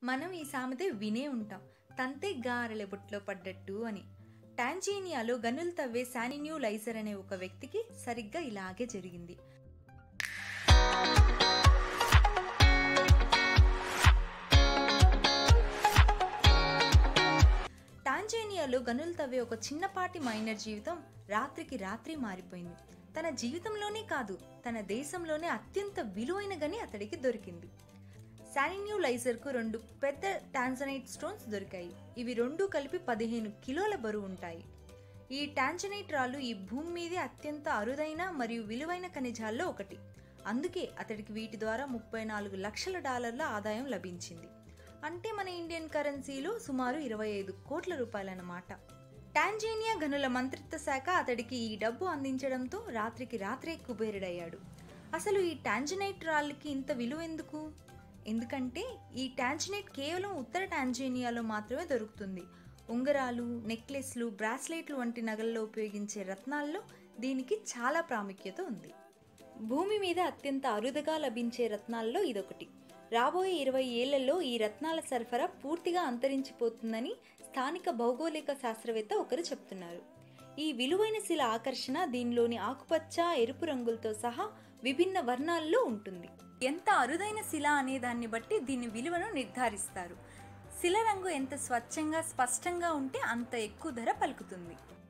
మనం ఈ సామెత వినే ఉంటాం తంతే గారెల బుట్లో పడ్డట్టు అని టాంజీనియాలో గనులు తవ్వే శానిన్యూ లైజర్ అనే ఒక వ్యక్తికి సరిగ్గా ఇలాగే జరిగింది టాంజేనియాలో గనులు తవ్వే ఒక చిన్నపాటి మైనర్ జీవితం రాత్రికి రాత్రి మారిపోయింది తన జీవితంలోనే కాదు తన దేశంలోనే అత్యంత విలువైన గని అతడికి దొరికింది శానిన్యూ లైజర్కు రెండు పెద్ద టాంజనైట్ స్టోన్స్ దొరికాయి ఇవి రెండు కలిపి పదిహేను కిలోల బరువు ఉంటాయి ఈ టాంజనైట్ రాళ్ళు ఈ భూమి మీదే అత్యంత అరుదైన మరియు విలువైన ఖనిజాల్లో ఒకటి అందుకే అతడికి వీటి ద్వారా ముప్పై నాలుగు లక్షల డాలర్ల ఆదాయం లభించింది అంటే మన ఇండియన్ కరెన్సీలో సుమారు ఇరవై ఐదు కోట్ల రూపాయలన్నమాట టాంజేనియా గనుల మంత్రిత్వ శాఖ అతడికి ఈ డబ్బు అందించడంతో రాత్రికి రాత్రే కుబేరుడయ్యాడు అసలు ఈ టాంజనైట్ రాళ్ళకి ఇంత విలువ ఎందుకు ఎందుకంటే ఈ టాంజనైట్ కేవలం ఉత్తర టాంజేనియాలో మాత్రమే దొరుకుతుంది ఉంగరాలు నెక్లెస్లు బ్రాస్లెట్లు వంటి నగల్లో ఉపయోగించే రత్నాల్లో దీనికి చాలా ప్రాముఖ్యత ఉంది భూమి మీద అత్యంత అరుదుగా లభించే రత్నాల్లో ఇదొకటి రాబోయే ఇరవై ఏళ్లలో ఈ రత్నాల సరఫరా పూర్తిగా అంతరించిపోతుందని స్థానిక భౌగోళిక శాస్త్రవేత్త ఒకరు చెప్తున్నారు ఈ విలువైన శిల ఆకర్షణ దీనిలోని ఆకుపచ్చ ఎరుపు రంగులతో సహా విభిన్న వర్ణాల్లో ఉంటుంది ఎంత అరుదైన శిల అనే దాన్ని బట్టి దీని విలువను నిర్ధారిస్తారు శిల రంగు ఎంత స్వచ్ఛంగా స్పష్టంగా ఉంటే అంత ఎక్కువ ధర పలుకుతుంది